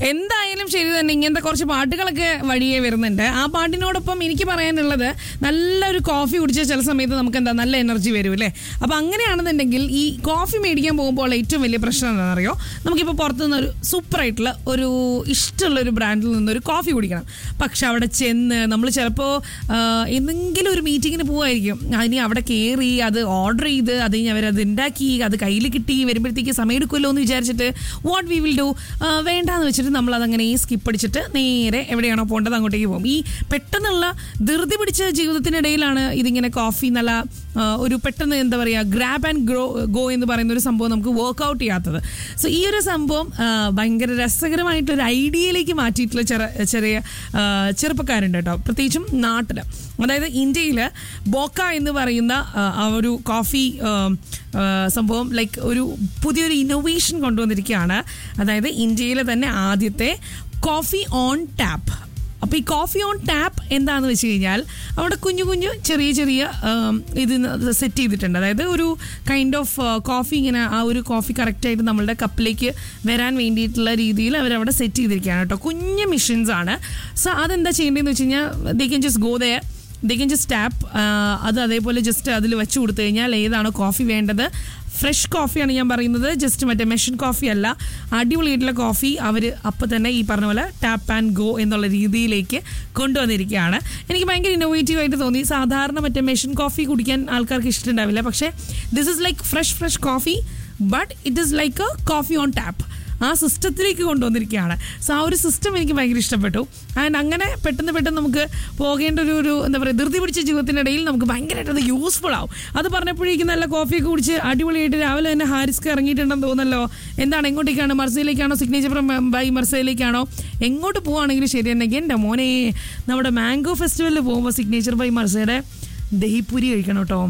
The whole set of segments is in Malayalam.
എന്തായാലും ശരി തന്നെ ഇങ്ങനത്തെ കുറച്ച് പാട്ടുകളൊക്കെ വഴിയേ വരുന്നുണ്ട് ആ പാട്ടിനോടൊപ്പം എനിക്ക് പറയാനുള്ളത് നല്ലൊരു കോഫി കുടിച്ച ചില സമയത്ത് നമുക്ക് എന്താ നല്ല എനർജി വരും അല്ലേ അപ്പൊ അങ്ങനെയാണെന്നുണ്ടെങ്കിൽ ഈ കോഫി മേടിക്കാൻ പോകുമ്പോൾ ഏറ്റവും വലിയ പ്രശ്നം എന്താണെന്നറിയോ നമുക്കിപ്പോൾ പുറത്തുനിന്ന് ഒരു സൂപ്പർ ആയിട്ടുള്ള ഒരു ഇഷ്ടമുള്ള ഒരു ബ്രാൻഡിൽ നിന്നൊരു കോഫി കുടിക്കണം പക്ഷെ അവിടെ ചെന്ന് നമ്മൾ ചിലപ്പോൾ എന്തെങ്കിലും ഒരു മീറ്റിങ്ങിന് പോവായിരിക്കും അതിന് അവിടെ കയറി അത് ഓർഡർ ചെയ്ത് അത് കഴിഞ്ഞ് അവരത് ഉണ്ടാക്കി അത് കയ്യിൽ കിട്ടി വരുമ്പോഴത്തേക്ക് സമയം എടുക്കുമല്ലോ എന്ന് വിചാരിച്ചിട്ട് വാട്ട് വി വിൽ ഡു വേണ്ടാന്ന് വെച്ചിട്ട് നമ്മൾ അതങ്ങനെ സ്കിപ്പ് അടിച്ചിട്ട് നേരെ എവിടെയാണോ പോകേണ്ടത് അങ്ങോട്ടേക്ക് പോകും ഈ പെട്ടെന്നുള്ള ധൃതി പിടിച്ച ജീവിതത്തിനിടയിലാണ് ഇതിങ്ങനെ കോഫി നല്ല ആ, ഒരു പെട്ടെന്ന് എന്താ പറയുക ഗ്രാബ് ആൻഡ് ഗ്രോ ഗോ എന്ന് പറയുന്ന ഒരു സംഭവം നമുക്ക് വർക്ക്ഔട്ട് ചെയ്യാത്തത് സോ ഈ ഒരു സംഭവം ആ, ഭയങ്കര രസകരമായിട്ടൊരു ഐഡിയയിലേക്ക് മാറ്റിയിട്ടുള്ള ചെറ ചെറിയ ആ, ചെറുപ്പക്കാരുണ്ട് കേട്ടോ പ്രത്യേകിച്ചും നാട്ടിൽ അതായത് ഇന്ത്യയിൽ ബോക്ക എന്ന് പറയുന്ന ആ, ആ ഒരു കോഫി ആ, ആ, സംഭവം ലൈക്ക് ഒരു പുതിയൊരു ഇന്നോവേഷൻ കൊണ്ടുവന്നിരിക്കുകയാണ് അതായത് ഇന്ത്യയിലെ തന്നെ ആദ്യത്തെ കോഫി ഓൺ ടാപ്പ് അപ്പോൾ ഈ കോഫി ഓൺ ടാപ്പ് എന്താണെന്ന് വെച്ച് കഴിഞ്ഞാൽ അവിടെ കുഞ്ഞു കുഞ്ഞു ചെറിയ ചെറിയ ആം, ഇത് സെറ്റ് ചെയ്തിട്ടുണ്ട് അതായത് ഒരു കൈൻഡ് ഓഫ് കോഫി ഇങ്ങനെ ആ ഒരു കോഫി കറക്റ്റായിട്ട് നമ്മളുടെ കപ്പിലേക്ക് വരാൻ വേണ്ടിയിട്ടുള്ള രീതിയിൽ അവരവിടെ സെറ്റ് ചെയ്തിരിക്കുകയാണ് കേട്ടോ കുഞ്ഞു മെഷീൻസ് ആണ് സോ അതെന്താ ചെയ്യേണ്ടതെന്ന് വെച്ച് കഴിഞ്ഞാൽ they can just go there they can just tap അത് അതേപോലെ ജസ്റ്റ് അതിൽ വെച്ച് കൊടുത്തു കഴിഞ്ഞാൽ ഏതാണോ കോഫി വേണ്ടത് ഫ്രഷ് കോഫിയാണ് ഞാൻ പറയുന്നത് ജസ്റ്റ് മറ്റേ മെഷീൻ കോഫി അല്ല അടിപൊളിയായിട്ടുള്ള കോഫി അവർ അപ്പം തന്നെ ഈ പറഞ്ഞ പോലെ ടാപ്പ് ആൻഡ് ഗോ എന്നുള്ള രീതിയിലേക്ക് കൊണ്ടുവന്നിരിക്കുകയാണ് എനിക്ക് ഭയങ്കര ഇന്നോവേറ്റീവ് ആയിട്ട് തോന്നി സാധാരണ മറ്റേ മെഷീൻ കോഫി കുടിക്കാൻ ആൾക്കാർക്ക് ഇഷ്ടമുണ്ടാവില്ല പക്ഷേ this is like fresh fresh coffee but it is like a coffee on tap ആ സിസ്റ്റത്തിലേക്ക് കൊണ്ടുവന്നിരിക്കുകയാണ് സോ ആ ഒരു സിസ്റ്റം എനിക്ക് ഭയങ്കര ഇഷ്ടപ്പെട്ടു ആൻഡ് അങ്ങനെ പെട്ടെന്ന് പെട്ടെന്ന് നമുക്ക് പോകേണ്ട ഒരു ഒരു എന്താ പറയുക ധൃതി പിടിച്ച ജീവിതത്തിനിടയിൽ നമുക്ക് ഭയങ്കരമായിട്ട് അത് യൂസ്ഫുൾ ആവും അത് പറഞ്ഞപ്പോഴേക്കും നല്ല കോഫിയൊക്കെ കുടിച്ച് അടിപൊളിയായിട്ട് രാവിലെ തന്നെ ഹാരിസ്ക്ക് ഇറങ്ങിയിട്ടുണ്ടെന്ന് തോന്നല്ലോ എന്താണ് എങ്ങോട്ടേക്കാണ് മർസയിലേക്കാണോ സിഗ്നേച്ചർ ബൈ മർസയിലേക്കാണോ എങ്ങോട്ട് പോവുകയാണെങ്കിലും ശരി തന്നെ എൻ്റെ മോനെ നമ്മുടെ മാംഗോ ഫെസ്റ്റിവലിൽ പോകുമ്പോൾ സിഗ്നേച്ചർ ബൈ മർസയുടെ ദഹിപ്പൂരി കഴിക്കണം കേട്ടോ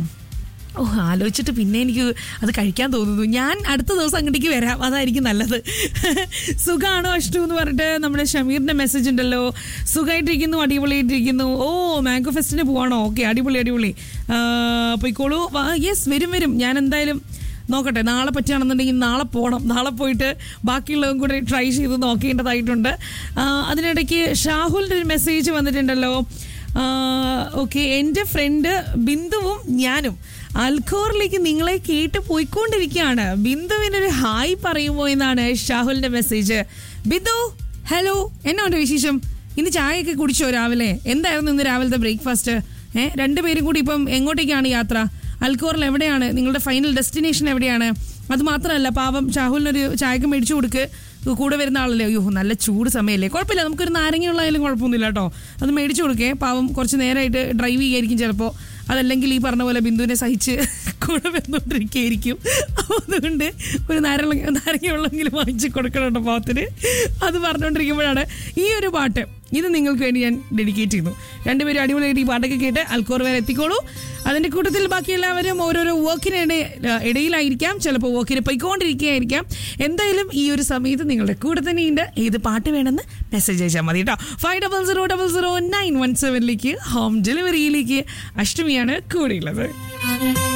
ഓ ആലോചിച്ചിട്ട് പിന്നെ എനിക്ക് അത് കഴിക്കാൻ തോന്നുന്നു ഞാൻ അടുത്ത ദിവസം അങ്ങോട്ടേക്ക് വരാം അതായിരിക്കും നല്ലത് സുഖാണോ അഷ്ടു എന്ന് പറഞ്ഞിട്ട് നമ്മുടെ ഷമീറിന്റെ മെസ്സേജ് ഉണ്ടല്ലോ സുഖമായിട്ടിരിക്കുന്നു അടിപൊളിയായിട്ടിരിക്കുന്നു ഓ മാംഗോ ഫെസ്റ്റിന് പോവാണോ ഓക്കെ അടിപൊളി അടിപൊളി ആ, പോയിക്കോളൂ യെസ് വരും വരും ഞാൻ എന്തായാലും നോക്കട്ടെ നാളെ പറ്റുകയാണെന്നുണ്ടെങ്കിൽ നാളെ പോകണം നാളെ പോയിട്ട് ബാക്കിയുള്ളതും കൂടെ ട്രൈ ചെയ്ത് നോക്കേണ്ടതായിട്ടുണ്ട് ആ, അതിനിടയ്ക്ക് ഷാഹുലിൻ്റെ ഒരു മെസ്സേജ് വന്നിട്ടുണ്ടല്ലോ ഓക്കെ എൻ്റെ ഫ്രണ്ട് ബിന്ദുവും ഞാനും അൽഖോറിലേക്ക് നിങ്ങളെ കേട്ട് പോയിക്കൊണ്ടിരിക്കുകയാണ് ബിന്ദുവിനൊരു ഹായ് പറയുമോ എന്നാണ് ഷാഹുലിന്റെ മെസ്സേജ് ബിന്ദു ഹലോ എന്നാണ്ട് വിശേഷം ഇന്ന് ചായയൊക്കെ കുടിച്ചോ രാവിലെ എന്തായിരുന്നു ഇന്ന് രാവിലത്തെ ബ്രേക്ക്ഫാസ്റ്റ് ഏഹ് രണ്ടുപേരും കൂടി ഇപ്പം എങ്ങോട്ടേക്കാണ് യാത്ര അൽക്കോറിൽ എവിടെയാണ് നിങ്ങളുടെ ഫൈനൽ ഡെസ്റ്റിനേഷൻ എവിടെയാണ് അത് മാത്രമല്ല പാവം ഷാഹുലിനൊരു ചായക്ക് മേടിച്ചു കൊടുക്ക് കൂടെ വരുന്ന ആളല്ലേ അയ്യോ നല്ല ചൂട് സമയമല്ലേ കുഴപ്പമില്ല നമുക്കൊരു നാരങ്ങയുള്ളതായാലും കുഴപ്പമൊന്നുമില്ല കേട്ടോ അത് മേടിച്ചു കൊടുക്കേ പാവം കുറച്ച് നേരമായിട്ട് ഡ്രൈവ് ചെയ്യായിരിക്കും ചിലപ്പോൾ അതല്ലെങ്കിൽ ഈ പറഞ്ഞ പോലെ ബിന്ദുവിനെ സഹിച്ച് കൂടെ വന്നുകൊണ്ടിരിക്കുകയായിരിക്കും അപ്പോൾ അതുകൊണ്ട് ഒരു നാരങ്ങ നാരങ്ങയുള്ളെങ്കിലും വാങ്ങിച്ച് കൊടുക്കണം കേട്ടോ പാവത്തിന് അത് പറഞ്ഞുകൊണ്ടിരിക്കുമ്പോഴാണ് ഈ ഒരു പാട്ട് ഇത് നിങ്ങൾക്ക് വേണ്ടി ഞാൻ ഡെഡിക്കേറ്റ് ചെയ്യുന്നു രണ്ടുപേരും അടിപൊളിയായിട്ട് ഈ പാട്ടൊക്കെ കേട്ട് അൽക്കോർ വരെ എത്തിക്കോളൂ അതിൻ്റെ കൂട്ടത്തിൽ ബാക്കി എല്ലാവരും ഓരോരോ വർക്കിന് ഇടയിലായിരിക്കാം ചിലപ്പോൾ വർക്കിന് പോയിക്കൊണ്ടിരിക്കുകയായിരിക്കാം എന്തായാലും ഈ ഒരു സമയത്ത് നിങ്ങളുടെ കൂടെ തന്നെയുണ്ട് ഏത് പാട്ട് വേണമെന്ന് മെസ്സേജ് അയച്ചാൽ മതി കേട്ടോ five double zero double zero nine one സെവനിലേക്ക് ഹോം ഡെലിവറിയിലേക്ക് അഷ്ടമിയാണ് കൂടെയുള്ളത്